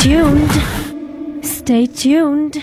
tuned. Stay tuned.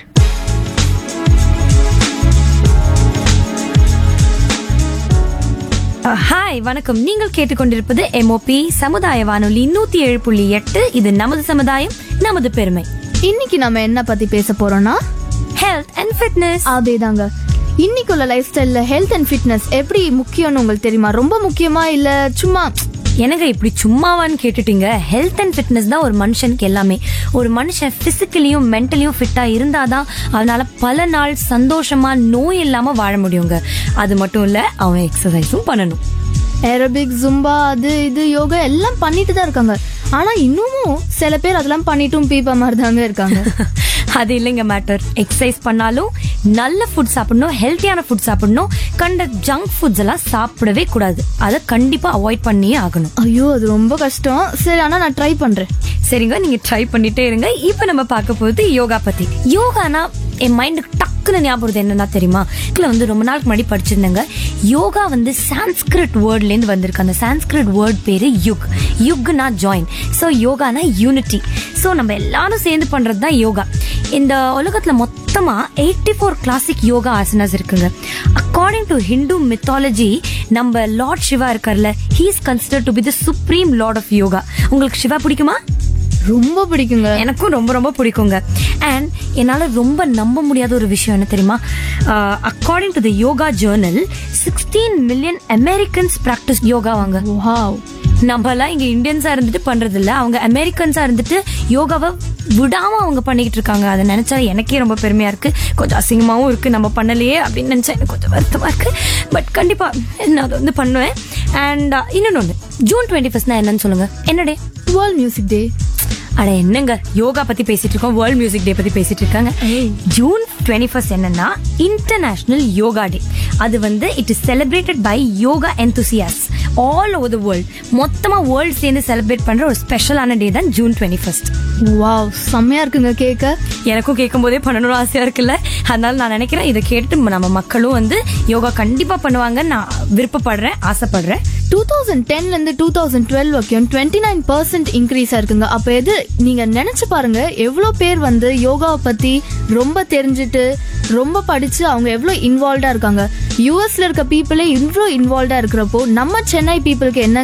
Hi வணக்கம் நீங்கள் கேட்டுக்கொண்டிருப்பது எம்ஓபி சமுதாய வானொலி நூத்தி ஏழு புள்ளி எட்டு இது நமது சமுதாயம் நமது பெருமை இன்னைக்கு நம்ம என்ன பத்தி பேச போறோம்னா ஹெல்த் அண்ட் ஃபிட்னஸ் அதேதாங்க இன்னைக்கு உள்ள லைஃப் ஸ்டைல்ல ஹெல்த் அண்ட் ஃபிட்னஸ் எப்படி முக்கியம்னு உங்களுக்கு தெரியுமா ரொம்ப முக்கியமா இல்ல சும்மா எனக்கு இப்படி சும்மாவான்னு கேட்டுட்டீங்க ஹெல்த் அண்ட் ஃபிட்னஸ் தான் ஒரு மனுஷனுக்கு எல்லாமே ஒரு மனுஷன் பிசிக்கலியும் மென்டலியும் ஃபிட்டா இருந்தாதான் அவனால பல நாள் சந்தோஷமா நோய் இல்லாம வாழ முடியுங்க அது மட்டும் இல்ல அவன் எக்ஸசைஸும் பண்ணணும் ஏரோபிக் ஜும்பா அது இது யோகா எல்லாம் பண்ணிட்டு தான் இருக்காங்க ஆனா இன்னமும் சில பேர் அதெல்லாம் பண்ணிட்டும் பீப்பா மாதிரி தாங்க இருக்காங்க அது இல்லைங்க மேட்டர் எக்ஸசைஸ் பண்ணாலும் நல்ல ஃபுட் சாப்பிடணும் ஹெல்த்தியான ஃபுட் சாப்பிடணும் கண்ட ஜங்க் ஃபுட்ஸ் எல்லாம் சாப்பிடவே கூடாது அதை கண்டிப்பா அவாய்ட் பண்ணியே ஆகணும் ஐயோ அது ரொம்ப கஷ்டம் சரி ஆனா நான் ட்ரை பண்றேன் சரிங்க நீங்க ட்ரை பண்ணிட்டே இருங்க இப்போ நம்ம பார்க்க போகுது யோகா பத்தி யோகானா என் மைண்டுக்கு டக்குன்னு ஞாபகம் வருது என்னன்னா தெரியுமா இதுல வந்து ரொம்ப நாளுக்கு முன்னாடி படிச்சிருந்தேங்க யோகா வந்து சான்ஸ்கிரிட் வேர்ட்ல இருந்து வந்திருக்கு அந்த சான்ஸ்கிரிட் வேர்ட் பேரு யுக் யுக்னா ஜாயின் ஸோ யோகானா யூனிட்டி ஸோ நம்ம எல்லாரும் சேர்ந்து பண்றது தான் யோகா இந்த உலகத்துல மொத்தமா eighty four classic yoga asanas இருக்குங்க அக்கார்டிங் டு ஹிந்து மித்தாலஜி நம்ம லார்ட் சிவா இருக்கார்ல he is consider to be the supreme lord of yoga உங்களுக்கு சிவா பிடிக்குமா ரொம்ப பிடிக்குங்க எனக்கும் ரொம்ப ரொம்ப பிடிக்குங்க அண்ட் என்னால ரொம்ப நம்ப முடியாத ஒரு விஷயம் என்ன தெரியுமா according to the yoga journal sixteen million Americans practice yoga வாங்க வாவ் நம்ம எல்லாம் இங்க இந்தியன்ஸா இருந்துட்டு பண்றது இல்ல அவங்க அமெரிக்கன்ஸா இருந்துட்டு யோகாவை விடாம அவங்க பண்ணிக்கிட்டு இருக்காங்க அதை நினைச்சா எனக்கே ரொம்ப பெருமையா இருக்கு கொஞ்சம் அசிங்கமாவும் இருக்கு நம்ம பண்ணலையே அப்படின்னு நினைச்சா எனக்கு கொஞ்சம் வருத்தமா இருக்கு பட் கண்டிப்பா நான் அதை வந்து பண்ணுவேன் அண்ட் இன்னொன்னு ஜூன் டுவெண்ட்டி ஃபர்ஸ்ட்னா என்னன்னு சொல்லுங்க என்ன டே வேர்ல்ட் மியூசிக் டே அட என்னங்க யோகா பத்தி பேசிட்டு இருக்கோம் வேர்ல்ட் மியூசிக் டே பத்தி பேசிட்டு இருக்காங்க ஜூன் டுவெண்ட்டி ஃபர்ஸ்ட் என்னன்னா இன்டர்நேஷனல் யோகா டே அது வந்து it is celebrated by yoga enthusiasts all over the world மொத்தமா வேர்ல்ட் சேர்ந்து செலிப்ரேட் பண்ற ஒரு ஸ்பெஷலான டே தான் ஜூன் டுவெண்ட்டி ஃபர்ஸ்ட் வாவ் செம்மையா இருக்குங்க கேட்க எனக்கும் கேட்கும் போதே பண்ணணும்னு ஆசையா இருக்குல்ல அதனால நான் நினைக்கிறேன் இதை கேட்டுட்டு நம்ம மக்களும் வந்து யோகா கண்டிப்பா பண்ணுவாங்கன்னு நான் விருப்பப்படுறேன் ஆசைப்படுறேன் டூ தௌசண்ட் டென்ல இருந்து டூ தௌசண்ட் டுவெல் வரைக்கும் டுவெண்ட்டி நைன் பர்சன்ட் இன்க்ரீஸ் ஆயிருக்குங்க அப்ப எது நீங்க நினைச்சு பாருங்க எவ்வளவு பேர் வந்து யோகாவை பத்தி ரொம்ப தெரிஞ்சுட்டு ரொம்ப படிச்சு அவங்க எவ்வளவு இன்வால்வ்டா இருக்காங்க யூஎஸ்ல இருக்க பீப்புளே இவ்வளோ இன்வால்வ்டா இருக்கிறப்போ நம்ம சென்னை பீப்புளுக்கு என்ன